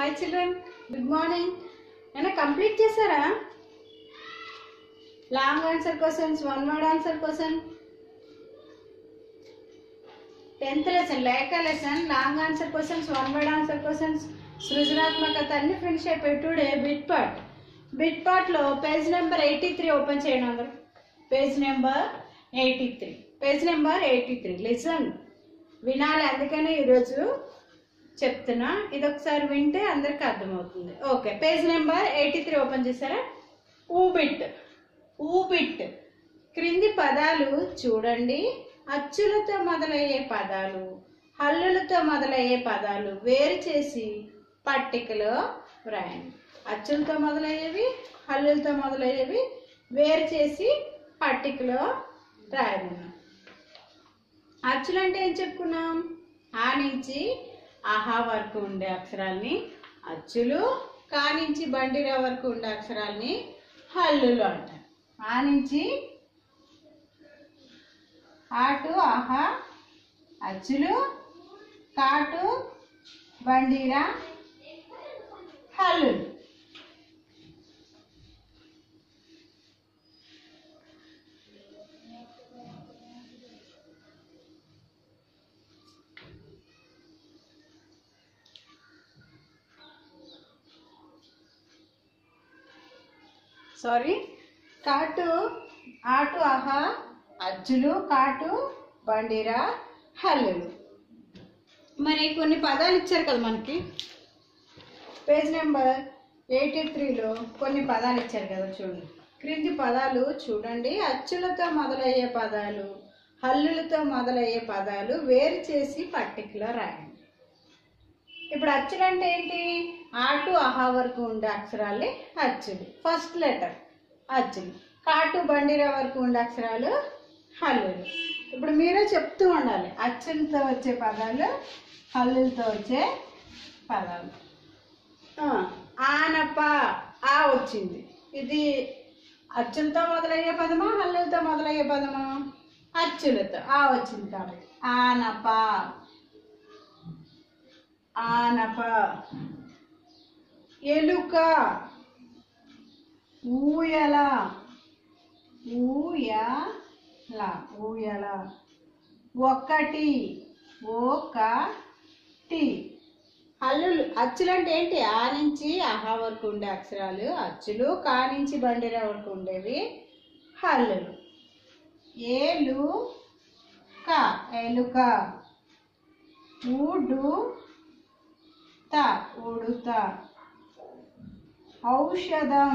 hi children good morning ఏమైనా complete చేశారా long answer questions one word answer question tenth lesson లేక lesson long answer questions one word answer questions సృజనాత్మకత అన్ని finish అయిపోయి today bit part bit పార్ట్లో page number eighty three open చేయండి అందరూ page number eighty three page number eighty three listen వినాలి అందుకనే ఈరోజు చెప్తున్నా ఇది ఒకసారి వింటే అందరికి అర్థమవుతుంది okay page number eighty three open చేశారా ఊబిట్ ఊబిట్ క్రింది పదాలు చూడండి అచ్చులతో మొదలయ్యే పదాలు హల్లులతో మొదలయ్యే పదాలు వేరు చేసి పట్టికలో వ్రాయండి అచ్చులతో మొదలయ్యేవి హల్లులతో మొదలయ్యేవి వేరు చేసి పట్టికలో రాయమన్నాం అచ్చులు అంటే ఏం చెప్పుకున్నాం ఆ నుంచి ఆహా వరకు ఉండే అక్షరాల్ని అచ్చులు కా నుంచి బండిరా వరకు ఉండే అక్షరాల్ని హల్లులు అంటారు ఆ నుంచి ఆటు ఆహా అచ్చులు కాటు బండిరా హల్లులు సారీ కాటు ఆటు ఆహా అచ్చులు కాటు బండిరా హల్లులు మరి కొన్ని పదాలు ఇచ్చారు కదా మనకి పేజ్ నెంబర్ ఎయిటీ త్రీలో కొన్ని పదాలు ఇచ్చారు కదా చూడండి క్రింది పదాలు చూడండి అచ్చులతో మొదలయ్యే పదాలు హల్లులతో మొదలయ్యే పదాలు వేరు చేసి పట్టికలో రాయండి ఇప్పుడు అచ్చులు అంటే ఏంటి ఆటు అహా వరకు ఉండే అక్షరాలే అచ్చులు ఫస్ట్ లెటర్ అచ్చులు కాటు బండిరా వరకు ఉండే అక్షరాలు హల్లులు ఇప్పుడు మీరే చెప్తూ ఉండాలి అచ్చులతో వచ్చే పదాలు హల్లులతో వచ్చే పదాలు ఆ, ఆనప ఆ వచ్చింది ఇది అచ్చులతో మొదలయ్యే పదమా హల్లులతో మొదలయ్యే పదమా అచ్చులతో ఆ వచ్చింది కాబట్టి ఆనప ఆనప ఎలుక ఊయల ఊయల ఊయల ఒకటి ఒకటి హల్లులు అచ్చులు అంటే ఏంటి ఆ నుంచి ఆహా వరకు ఉండే అక్షరాలు అచ్చులు కా నుంచి బండిరా వరకు ఉండేవి హల్లులు ఏలు క ఎలుక ఊడు త ఉడుత ఔషధం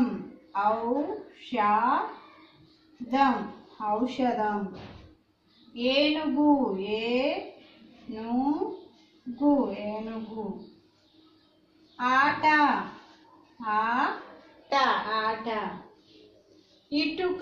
ఔషధం ఔషధం ఏనుగు ఏనుగు ఏనుగు ఆట ఆట ఆట ఇటుక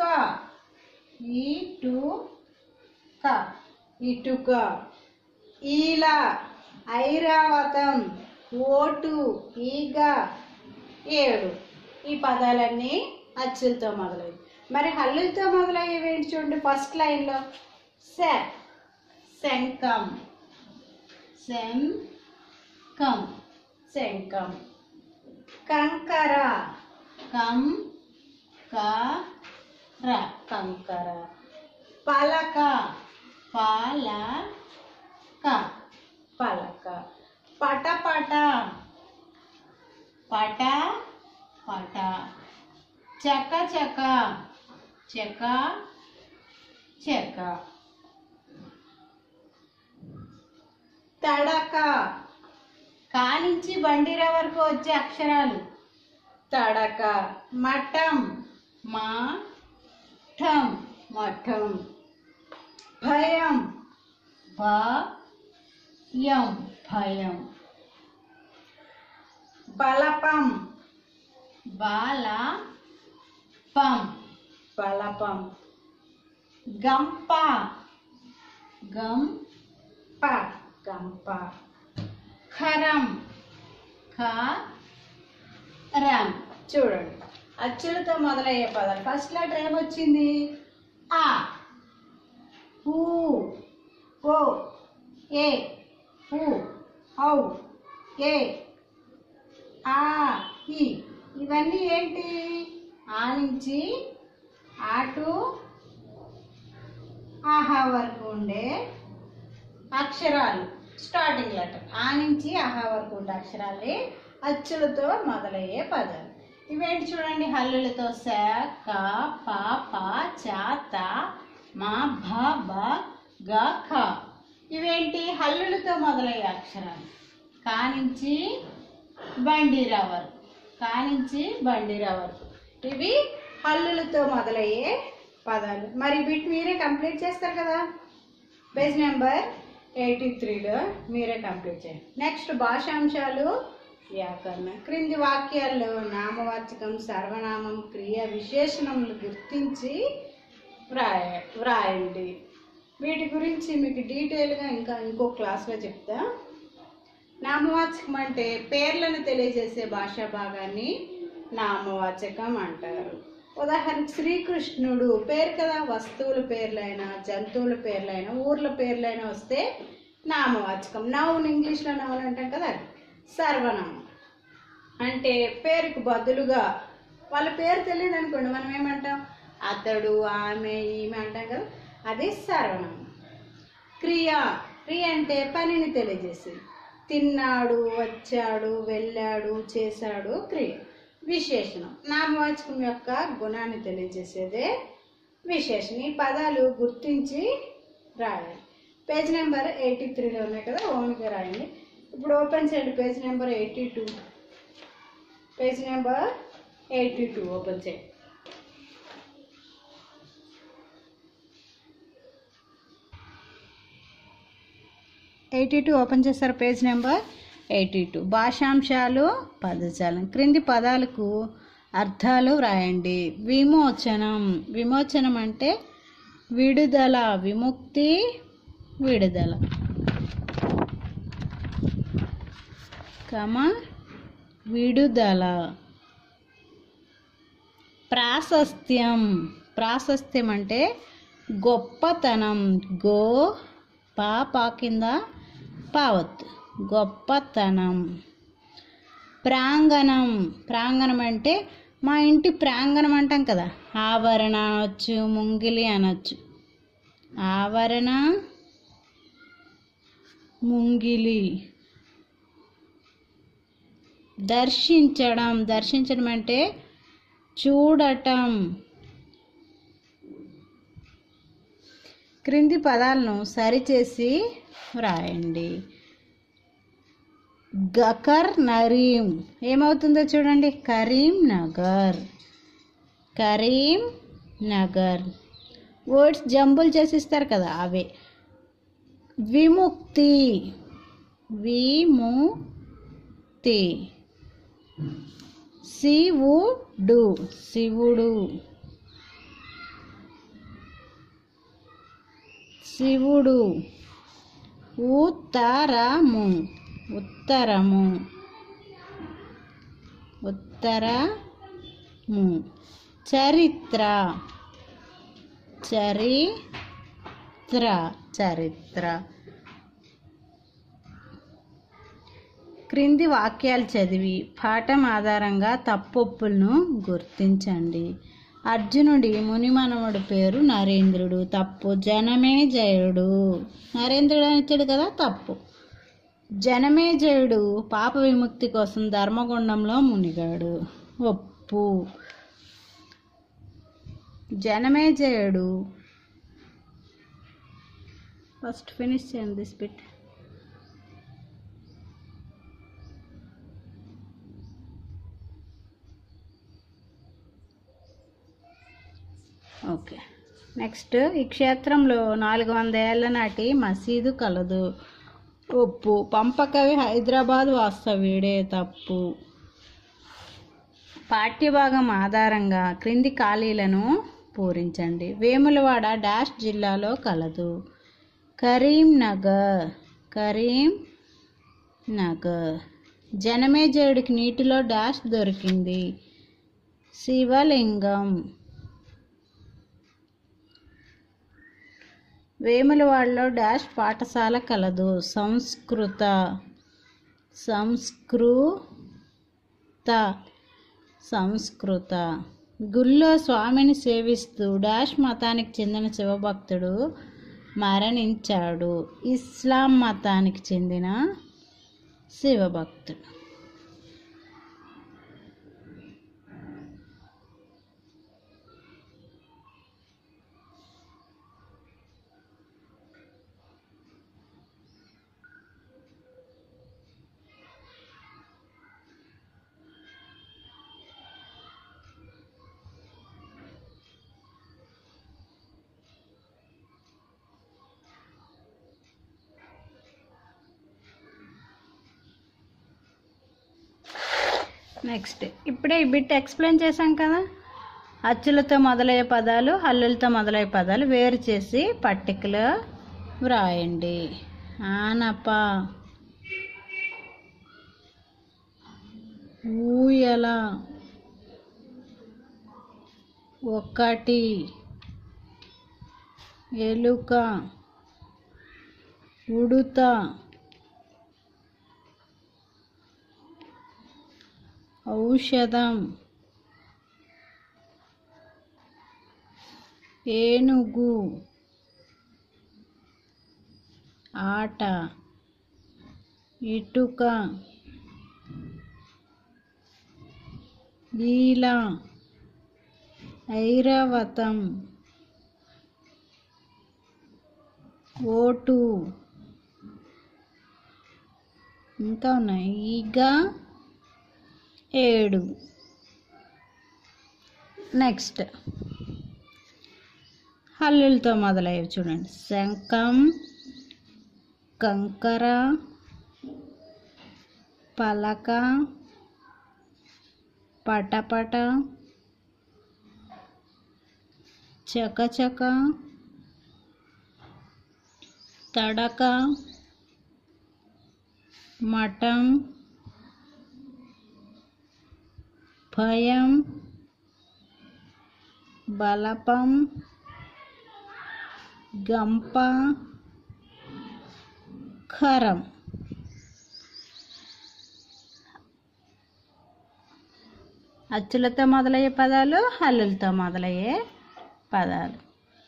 ఇటుక ఇటుక ఈల ఐరావతం ఓటు ఈగ ఏడు ఈ పదాలన్నీ అచ్చులతో మొదలయ్యి మరి హల్లులతో మొదలయ్యేవి ఏంటి చూడండి ఫస్ట్ లైన్లో సె శంఖం శంఖం శంఖం కంకర కం కర కంకర పలక పాలక పలక పటపట పట పట చక చక చక చక తడక కా నుంచి బండిరా వరకు వచ్చే అక్షరాలు తడక మఠం మా ఠం మఠం భయం భయం భయం బలపం బాలపం బలపం గంప గంప గంప ఖరం ఖరం చూడండి అచ్చులతో మొదలయ్యే పదాలు ఫస్ట్ లెటర్ ఏమొచ్చింది ఆ ఊ ఓ ఏ ఊ ఔ ఏ ఆ ఈ ఇవన్నీ ఏంటి ఆ నుంచి ఆటు ఆహా వరకు ఉండే అక్షరాలు స్టార్టింగ్ లెటర్ ఆ నుంచి ఆహా వరకు ఉండే అక్షరాలే అచ్చులతో మొదలయ్యే పదాలు ఇవేంటి చూడండి హల్లులతో స క ప ప చ త మా భ బ గ ఖ ఇవేంటి హల్లులతో మొదలయ్యే అక్షరాలు కా నుంచి బండిరా వరకు కా నుంచి బండిరా వరకు ఇవి హల్లులతో మొదలయ్యే పదాలు మరి వీటి మీరే కంప్లీట్ చేస్తారు కదా పేజ్ నెంబర్ ఎయిటీ త్రీలో మీరే కంప్లీట్ చేయండి నెక్స్ట్ భాషాంశాలు వ్యాకరణం క్రింది వాక్యాల్లో నామవాచకం సర్వనామం క్రియ విశేషణములు గుర్తించి వ్రాయ వ్రాయండి వీటి గురించి మీకు డీటెయిల్గా ఇంకా ఇంకో క్లాస్లో చెప్తా నామవాచకం అంటే పేర్లను తెలియజేసే భాషా భాగాన్ని నామవాచకం అంటారు ఉదాహరణకు శ్రీకృష్ణుడు పేరు కదా వస్తువుల పేర్లైనా జంతువుల పేర్లైనా ఊర్ల పేర్లైనా వస్తే నామవాచకం నౌన్ ఇంగ్లీష్లో నౌన్ అంటాం కదా అది సర్వనామం అంటే పేరుకు బదులుగా వాళ్ళ పేరు తెలియదు అనుకోండి మనం ఏమంటాం అతడు ఆమె ఈమె అంటాం కదా అది సర్వనామం క్రియ క్రియ అంటే పనిని తెలియజేసేది తిన్నాడు వచ్చాడు వెళ్ళాడు చేశాడు క్రియ విశేషణం నామవాచకం యొక్క గుణాన్ని తెలియజేసేదే విశేషణం ఈ పదాలు గుర్తించి రాయాలి పేజ్ నెంబర్ ఎయిటీ త్రీలో ఉన్నాయి కదా ఓన్గా రాయండి ఇప్పుడు ఓపెన్ చేయండి page number eighty two page number eighty two open చేయండి ఎయిటీ టూ ఓపెన్ చేస్తారు పేజ్ నెంబర్ ఎయిటీ టూ భాషాంశాలు పదజాలం క్రింది పదాలకు అర్థాలు వ్రాయండి విమోచనం విమోచనం అంటే విడుదల విముక్తి విడుదల కమ విడుదల ప్రాశస్త్యం ప్రాశస్త్యం అంటే గొప్పతనం గో పా పా కింద పావత్ గొప్పతనం ప్రాంగణం ప్రాంగణం అంటే మా ఇంటి ప్రాంగణం అంటాం కదా ఆవరణ అనొచ్చు ముంగిలి అనొచ్చు ఆవరణ ముంగిలి దర్శించడం దర్శించడం అంటే చూడటం క్రింది పదాలను సరిచేసి వ్రాయండి గకర్ నరీం ఏమవుతుందో చూడండి Karimnagar Karimnagar words jumble చేసి ఇస్తారు కదా అవే విముక్తి విముక్తి శివుడు శివుడు శివుడు ఉత్తరము ఉత్తరము ఉత్తరము చరిత్ర చరిత్ర చరిత్ర క్రింది వాక్యాలు చదివి పాఠం ఆధారంగా తప్పొప్పులను గుర్తించండి అర్జునుడి మునిమనవుడి పేరు నరేంద్రుడు తప్పు జనమే జయుడు నరేంద్రుడు అని ఇచ్చాడు కదా తప్పు జనమే జయుడు పాప విముక్తి కోసం ధర్మగుండంలో మునిగాడు ఒప్పు జనమే జయుడు ఫస్ట్ ఫినిష్ చేయండి దిస్ బిట్ ఓకే నెక్స్ట్ ఈ క్షేత్రంలో నాలుగు వంద ఏళ్ల నాటి మసీదు కలదు ఒప్పు పంపకవి హైదరాబాద్ వాస్తవ్యుడే తప్పు పాఠ్యభాగం ఆధారంగా క్రింది ఖాళీలను పూరించండి వేములవాడ డాష్ జిల్లాలో కలదు కరీంనగర్ కరీం నగర్ జనమేజయుడికి నీటిలో డాష్ దొరికింది శివలింగం వేములవాడలో డాష్ పాఠశాల కలదు సంస్కృత సంస్కృత సంస్కృత గుళ్ళో స్వామిని సేవిస్తూ డాష్ మతానికి చెందిన శివభక్తుడు మరణించాడు ఇస్లాం మతానికి చెందిన శివభక్తుడు నెక్స్ట్ ఇప్పుడే ఈ బిట్ ఎక్స్ప్లెయిన్ చేశాం కదా అచ్చులతో మొదలయ్యే పదాలు హల్లులతో మొదలయ్యే పదాలు వేరు చేసి పట్టికలో వ్రాయండి ఆనప ఊయల ఒకటి ఎలుక ఉడుత ఔషధం ఏనుగు ఆట ఇటుక ఈల ఐరావతం ఓటు ఇంకా ఉన్నాయి ఈగ ఏడు నెక్స్ట్ హల్లులతో మొదలయ్యేవి చూడండి శంఖం కంకర పలక పటపట చకచక తడక మఠం భయం బలపం గంప ఖరం అచ్చులతో మొదలయ్యే పదాలు హల్లులతో మొదలయ్యే పదాలు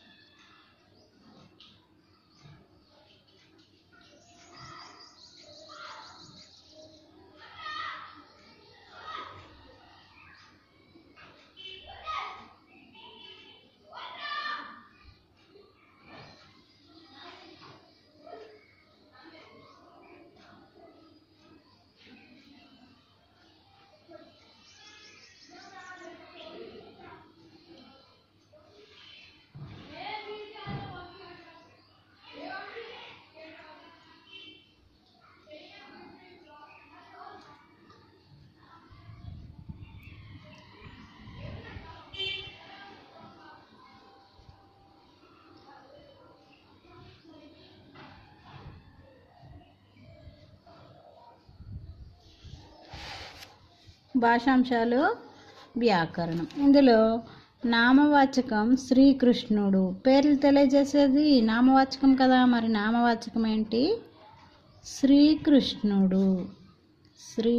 భాషాంశాలు వ్యాకరణం ఇందులో నామవాచకం శ్రీకృష్ణుడు పేర్లు తెలియజేసేది నామవాచకం కదా మరి నామవాచకం ఏంటి శ్రీకృష్ణుడు శ్రీ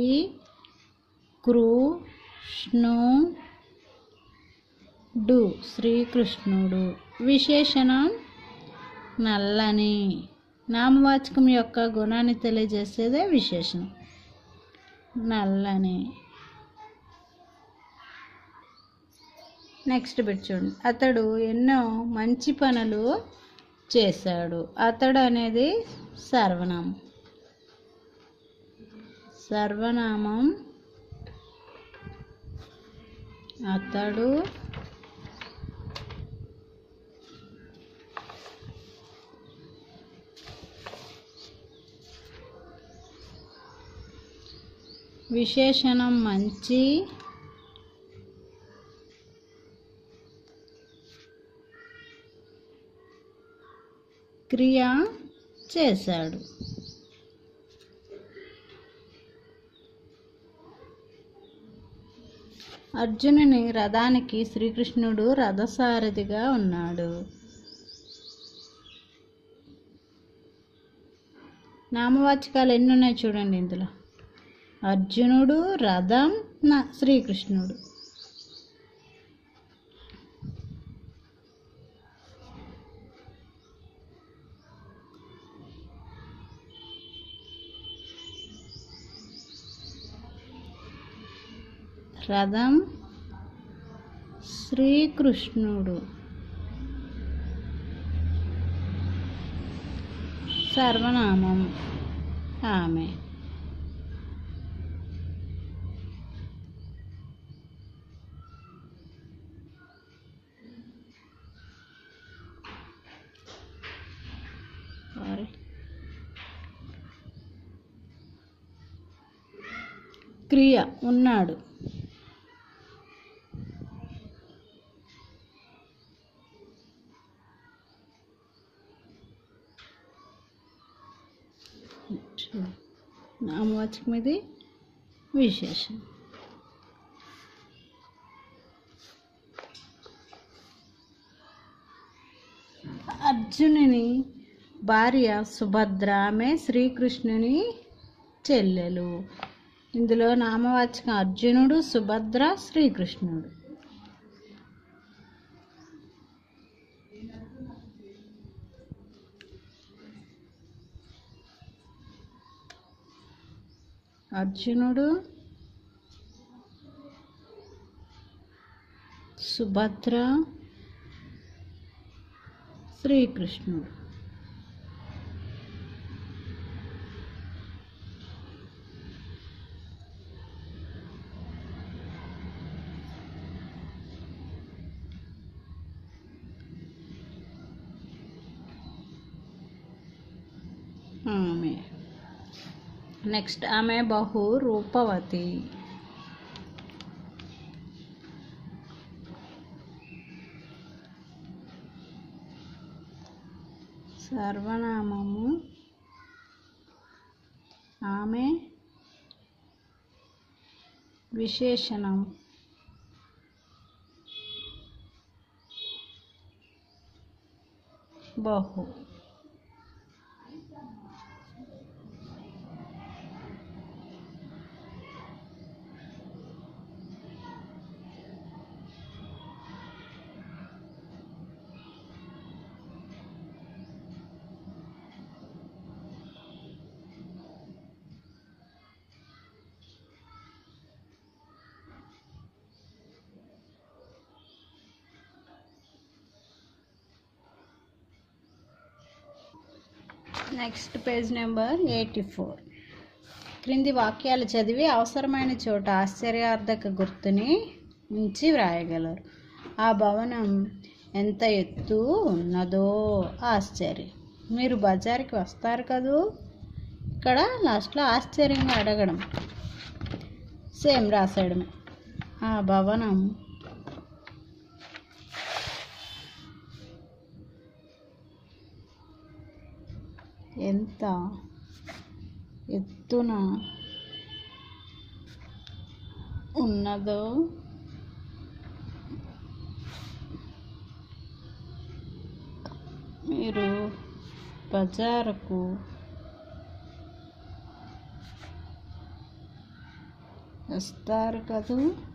కృష్ణుడు శ్రీకృష్ణుడు విశేషణం నల్లని నామవాచకం యొక్క గుణాన్ని తెలియజేసేదే విశేషణం నల్లని నెక్స్ట్ బిట్ చూడండి అతడు ఎన్నో మంచి పనులు చేశాడు అతడు అనేది సర్వనామం సర్వనామం అతడు విశేషణం మంచి క్రియ చేశాడు అర్జునుని రథానికి శ్రీకృష్ణుడు రథసారథిగా ఉన్నాడు నామవాచకాలు ఎన్ని ఉన్నాయి చూడండి ఇందులో అర్జునుడు రథం నా శ్రీకృష్ణుడు రథం శ్రీకృష్ణుడు సర్వనామం ఆమె సారీ క్రియ ఉన్నాడు నామవాచకం ఇది విశేషం అర్జునుని భార్య సుభద్ర ఆమె శ్రీకృష్ణుని చెల్లెలు ఇందులో నామవాచకం అర్జునుడు సుభద్ర శ్రీకృష్ణుడు అర్జునుడు సుభద్ర శ్రీకృష్ణుడు ఆమె నెక్స్ట్ ఆమె బహు రూపవతి సర్వనామము ఆమె విశేషణం బహు next page number eighty four క్రింది వాక్యాలు చదివి అవసరమైన చోట ఆశ్చర్యార్థక గుర్తుని ఉంచి వ్రాయగలరు ఆ భవనం ఎంత ఎత్తు ఉన్నదో ఆశ్చర్యం మీరు బజార్కి వస్తారు కదూ ఇక్కడ లాస్ట్లో ఆశ్చర్యంగా అడగడం సేమ్ రాసేయడమే ఆ భవనం ఎంత ఎత్తున ఉన్నదో మీరు బజారుకు వస్తారు కదూ